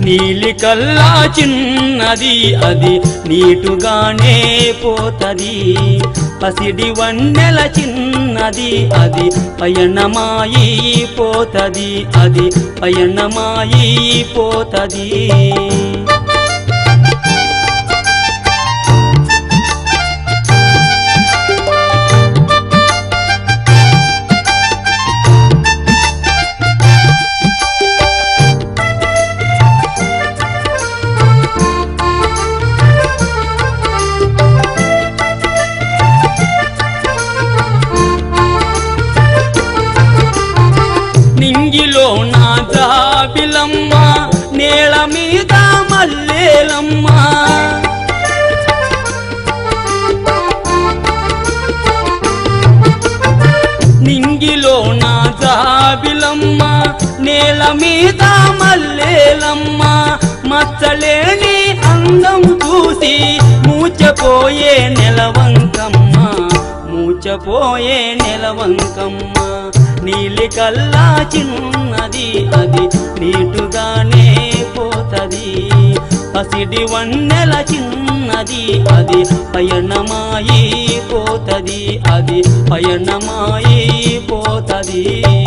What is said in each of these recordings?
నీలి కల్లా చిన్నది అది నీటుగానే పోతది పసిడి వన్నెల చిన్నది అది పయనమాయి పోతది అది పయనమాయి పోతది నింగిలో నా జాబిలమ్మ నేల మీద మల్లేలమ్మ నింగిలో నా జాబిలమ్మ నేల మీద మల్లేలమ్మ మచ్చలేని అందం చూసి మూచపోయే నెలవంకమ్మ మూచపోయే నెలవంకమ్మ నీలి కల్లా చిన్నది అది నీటుగానే పోతది పసిడి వన్నెల చిన్నది అది పయనమాయి పోతది అది పయనమాయి పోతది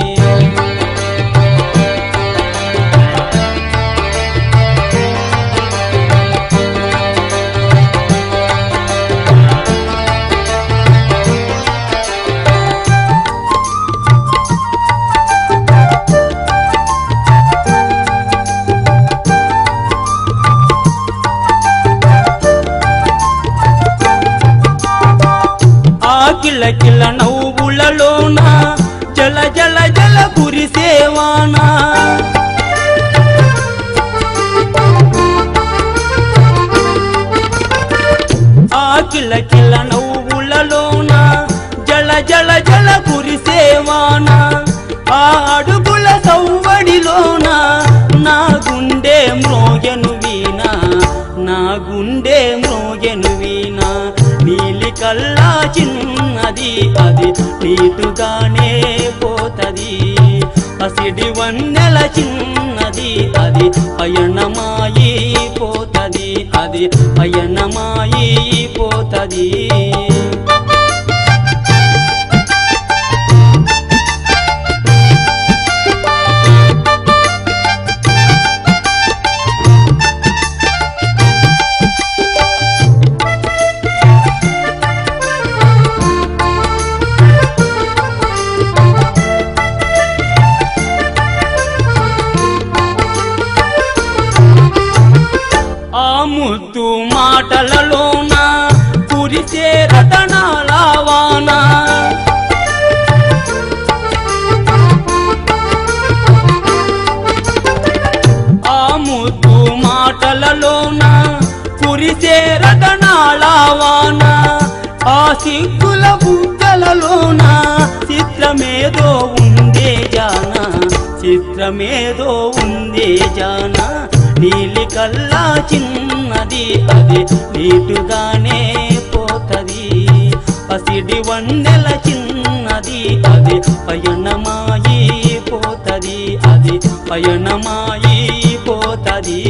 ఆకిల కిల నవ్వులలోన జల జల జల కురిసేవానా ఆకిల కిల నవ్వులలోన జల జల జల కురిసేవానా ఆ అడుగుల సవ్వడిలోన నా గుండె మ్రోగెను వీణా నా గుండె మ్రోగెను వీణా నీలి కల్లా చిన్నది అది నీటుగానే పోతది పసిడి వన్నెల చిన్నది అది పయనమాయి పోతది అది పయనమాయి పోతది ఆ ముద్దు మాటలలోన కురిసే రతనాల వాన ఆ ముద్దు మాటలలోన కురిసే రతనాల వాన ఆ సిగ్గుల బుగ్గలలోన చిత్రమేదో ఉందే జాన చిత్రమేదో ఉందే జాన నీలి కల్లా చిన్నది అది నీటుగానే పోతది పసిడి వన్నెల చిన్నది అది పయనమాయి పోతది అది పయనమాయి పోతది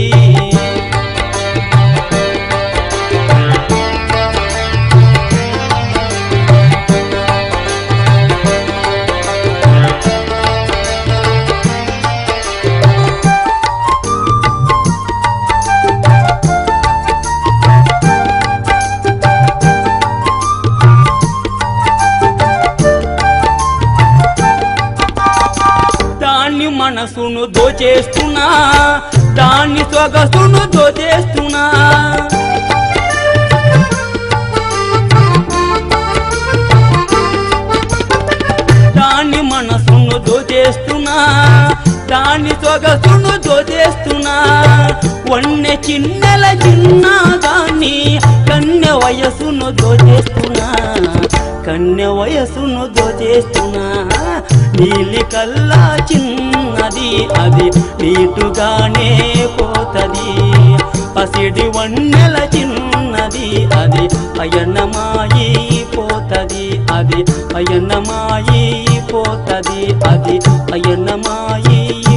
దాన్ని మనసును దోచేస్తున్నా దాన్ని సొగసును దోచేస్తున్నా దాన్ని మనసును దోచేస్తున్నా దాన్ని సొగసును దోచేస్తున్నా వన్నె చిన్నెల చిన్న దాన్ని కన్నె వయసును దోచేస్తున్నా కన్నె వయసును దోచేస్తున్నా నీలి కల్లా చిన్నది అది నీటుగానే పోతది పసిడి వన్నెల చిన్నది అది పయనమాయి పోతది అది పయనమాయి పోతది అది పయనమాయి